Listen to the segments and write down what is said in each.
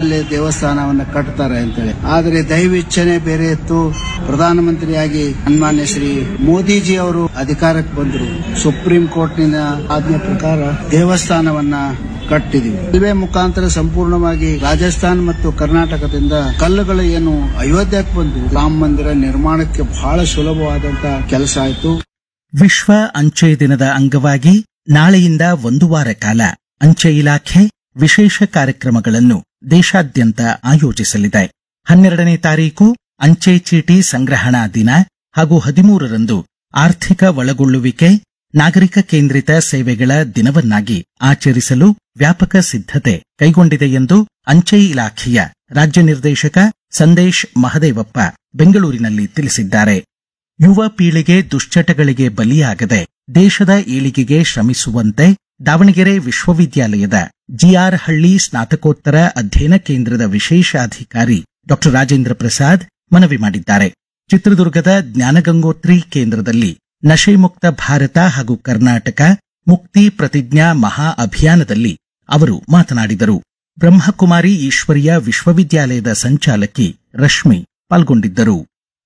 ಅಲ್ಲಿ ದೇವಸ್ಥಾನವನ್ನ ಕಟ್ತಾರೆ ಅಂತೇಳಿ ಆದರೆ ದೈವಿಚ್ಛನೆ ಬೇರೆ ಇತ್ತು ಪ್ರಧಾನಮಂತ್ರಿಯಾಗಿ ಸನ್ಮಾನ್ಯ ಶ್ರೀ ಮೋದಿಜಿ ಅವರು ಅಧಿಕಾರಕ್ಕೆ ಬಂದರು ಸುಪ್ರೀಂ ಕೋರ್ಟ್ನಿಂದ ಆಜ್ಞೆ ಪ್ರಕಾರ ದೇವಸ್ಥಾನವನ್ನ ಕಟ್ಟಿದೀವಿ ರೈಲ್ವೆ ಮುಖಾಂತರ ಸಂಪೂರ್ಣವಾಗಿ ರಾಜಸ್ಥಾನ್ ಮತ್ತು ಕರ್ನಾಟಕದಿಂದ ಕಲ್ಲುಗಳು ಏನು ಅಯೋಧ್ಯಕ್ಕೆ ಬಂದು ರಾಮ ಮಂದಿರ ನಿರ್ಮಾಣಕ್ಕೆ ಬಹಳ ಸುಲಭವಾದಂತ ಕೆಲಸ ಆಯ್ತು ವಿಶ್ವ ಅಂಚೆ ದಿನದ ಅಂಗವಾಗಿ ನಾಳೆಯಿಂದ ಒಂದು ವಾರ ಕಾಲ ಅಂಚೆ ಇಲಾಖೆ ವಿಶೇಷ ಕಾರ್ಯಕ್ರಮಗಳನ್ನು ದೇಶಾದ್ಯಂತ ಆಯೋಜಿಸಲಿದೆ ಹನ್ನೆರಡನೇ ತಾರೀಕು ಅಂಚೆ ಚೀಟಿ ಸಂಗ್ರಹಣಾ ದಿನ ಹಾಗೂ ಹದಿಮೂರರಂದು ಆರ್ಥಿಕ ಒಳಗೊಳ್ಳುವಿಕೆ ನಾಗರಿಕ ಕೇಂದ್ರಿತ ಸೇವೆಗಳ ದಿನವನ್ನಾಗಿ ಆಚರಿಸಲು ವ್ಯಾಪಕ ಸಿದ್ಧತೆ ಕೈಗೊಂಡಿದೆ ಎಂದು ಅಂಚೆ ಇಲಾಖೆಯ ರಾಜ್ಯ ನಿರ್ದೇಶಕ ಸಂದೇಶ್ ಮಹದೇವಪ್ಪ ಬೆಂಗಳೂರಿನಲ್ಲಿ ತಿಳಿಸಿದ್ದಾರೆ ಯುವ ಪೀಳಿಗೆ ದುಶ್ಚಟಗಳಿಗೆ ಬಲಿಯಾಗದೆ ದೇಶದ ಏಳಿಗೆಗೆ ಶ್ರಮಿಸುವಂತೆ ದಾವಣಗೆರೆ ವಿಶ್ವವಿದ್ಯಾಲಯದ ಜಿಆರ್ ಹಳ್ಳಿ ಸ್ನಾತಕೋತ್ತರ ಅಧ್ಯಯನ ಕೇಂದ್ರದ ವಿಶೇಷಾಧಿಕಾರಿ ಡಾ ರಾಜೇಂದ್ರ ಪ್ರಸಾದ್ ಮನವಿ ಮಾಡಿದ್ದಾರೆ ಚಿತ್ರದುರ್ಗದ ಜ್ಞಾನಗಂಗೋತ್ರಿ ಕೇಂದ್ರದಲ್ಲಿ ನಶೆ ಮುಕ್ತ ಭಾರತ ಹಾಗೂ ಕರ್ನಾಟಕ ಮುಕ್ತಿ ಪ್ರತಿಜ್ಞಾ ಮಹಾ ಅಭಿಯಾನದಲ್ಲಿ ಅವರು ಮಾತನಾಡಿದರು ಬ್ರಹ್ಮಕುಮಾರಿ ಈಶ್ವರಿಯ ವಿಶ್ವವಿದ್ಯಾಲಯದ ಸಂಚಾಲಕಿ ರಶ್ಮಿ ಪಾಲ್ಗೊಂಡಿದ್ದರು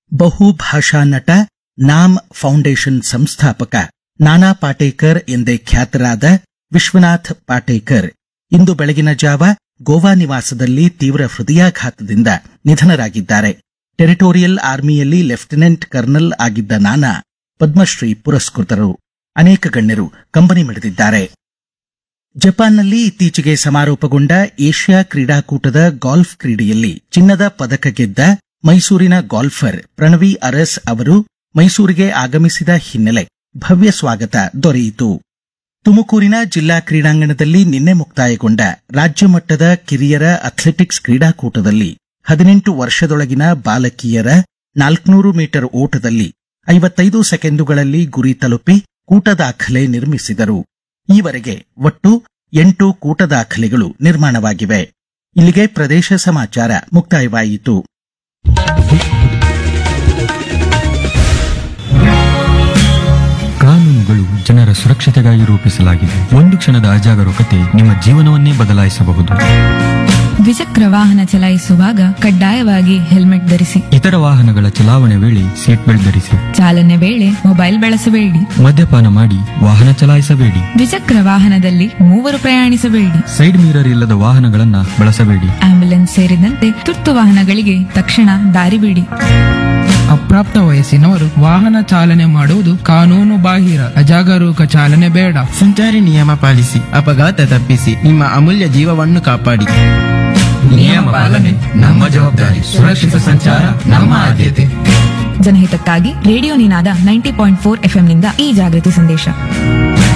ಬಹುಭಾಷಾ ನಟ ನಾಮ್ ಫೌಂಡೇಶನ್ ಸಂಸ್ಥಾಪಕ ನಾನಾ ಪಾಟೇಕರ್ ಎಂದೇ ಖ್ಯಾತರಾದ ವಿಶ್ವನಾಥ್ ಪಾಟೇಕರ್ ಇಂದು ಬೆಳಗಿನ ಜಾವ ಗೋವಾ ನಿವಾಸದಲ್ಲಿ ತೀವ್ರ ಹೃದಯಾಘಾತದಿಂದ ನಿಧನರಾಗಿದ್ದಾರೆ ಟೆರಿಟೋರಿಯಲ್ ಆರ್ಮಿಯಲ್ಲಿ ಲೆಫ್ಟಿನೆಂಟ್ ಕರ್ನಲ್ ಆಗಿದ್ದ ನಾನಾ ಪದ್ಮಶ್ರೀ ಪುರಸ್ಕೃತರು ಅನೇಕ ಗಣ್ಯರು ಕಂಬನಿ ಮಿಡಿದಿದ್ದಾರೆ ಜಪಾನ್ನಲ್ಲಿ ಇತ್ತೀಚೆಗೆ ಸಮಾರೋಪಗೊಂಡ ಏಷ್ಯಾ ಕ್ರೀಡಾಕೂಟದ ಗಾಲ್ಫ್ ಕ್ರೀಡೆಯಲ್ಲಿ ಚಿನ್ನದ ಪದಕ ಗೆದ್ದ ಮೈಸೂರಿನ ಗಾಲ್ಫರ್ ಪ್ರಣವಿ ಅರಸ್ ಅವರು ಮೈಸೂರಿಗೆ ಆಗಮಿಸಿದ ಹಿನ್ನೆಲೆ ಭವ್ಯ ಸ್ವಾಗತ ದೊರೆಯಿತು ತುಮಕೂರಿನ ಜಿಲ್ಲಾ ಕ್ರೀಡಾಂಗಣದಲ್ಲಿ ನಿನ್ನೆ ಮುಕ್ತಾಯಗೊಂಡ ರಾಜ್ಯ ಮಟ್ಟದ ಕಿರಿಯರ ಅಥ್ಲೆಟಿಕ್ಸ್ ಕ್ರೀಡಾಕೂಟದಲ್ಲಿ ಹದಿನೆಂಟು ವರ್ಷದೊಳಗಿನ ಬಾಲಕಿಯರ ನಾಲ್ಕುನೂರು ಮೀಟರ್ ಓಟದಲ್ಲಿ ಐವತ್ತೈದು ಸೆಕೆಂಡುಗಳಲ್ಲಿ ಗುರಿ ತಲುಪಿ ಕೂಟ ದಾಖಲೆ ನಿರ್ಮಿಸಿದರು ಈವರೆಗೆ ಒಟ್ಟು ಎಂಟು ಕೂಟ ದಾಖಲೆಗಳು ನಿರ್ಮಾಣವಾಗಿವೆ ಇಲ್ಲಿಗೆ ಪ್ರದೇಶ ಸಮಾಚಾರ ಮುಕ್ತಾಯವಾಯಿತು ಕಾನೂನುಗಳು ಜನರ ಸುರಕ್ಷತೆಗಾಗಿ ರೂಪಿಸಲಾಗಿದೆ ಒಂದು ಕ್ಷಣದ ಅಜಾಗರೂಕತೆ ನಿಮ್ಮ ಜೀವನವನ್ನೇ ಬದಲಾಯಿಸಬಹುದು ದ್ವಿಚಕ್ರ ವಾಹನ ಚಲಾಯಿಸುವಾಗ ಕಡ್ಡಾಯವಾಗಿ ಹೆಲ್ಮೆಟ್ ಧರಿಸಿ ಇತರ ವಾಹನಗಳ ಚಲಾವಣೆ ವೇಳೆ ಸೀಟ್ ಬೆಲ್ಟ್ ಧರಿಸಿ ಚಾಲನೆ ವೇಳೆ ಮೊಬೈಲ್ ಬಳಸಬೇಡಿ ಮದ್ಯಪಾನ ಮಾಡಿ ವಾಹನ ಚಲಾಯಿಸಬೇಡಿ ದ್ವಿಚಕ್ರ ವಾಹನದಲ್ಲಿ ಮೂವರು ಪ್ರಯಾಣಿಸಬೇಡಿ ಸೈಡ್ ಮಿರರ್ ಇಲ್ಲದ ವಾಹನಗಳನ್ನ ಬಳಸಬೇಡಿ ಆಂಬ್ಯುಲೆನ್ಸ್ ಸೇರಿದಂತೆ ತುರ್ತು ವಾಹನಗಳಿಗೆ ತಕ್ಷಣ ದಾರಿ ಬಿಡಿ ಅಪ್ರಾಪ್ತ ವಯಸ್ಸಿನವರು ವಾಹನ ಚಾಲನೆ ಮಾಡುವುದು ಕಾನೂನು ಬಾಹಿರ ಅಜಾಗರೂಕ ಚಾಲನೆ ಬೇಡ ಸಂಚಾರಿ ನಿಯಮ ಪಾಲಿಸಿ ಅಪಘಾತ ತಪ್ಪಿಸಿ ನಿಮ್ಮ ಅಮೂಲ್ಯ ಜೀವವನ್ನು ಕಾಪಾಡಿ ನಿಯಮ ಪಾಲನೆ ನಮ್ಮ ಜವಾಬ್ದಾರಿ ಸುರಕ್ಷಿತ ಸಂಚಾರ ನಮ್ಮ ಆದ್ಯತೆ ಜನಹಿತಕ್ಕಾಗಿ radio Ninada ninety point four ಎಫ್ಎಂನಿಂದ ಈ ಜಾಗೃತಿ ಸಂದೇಶ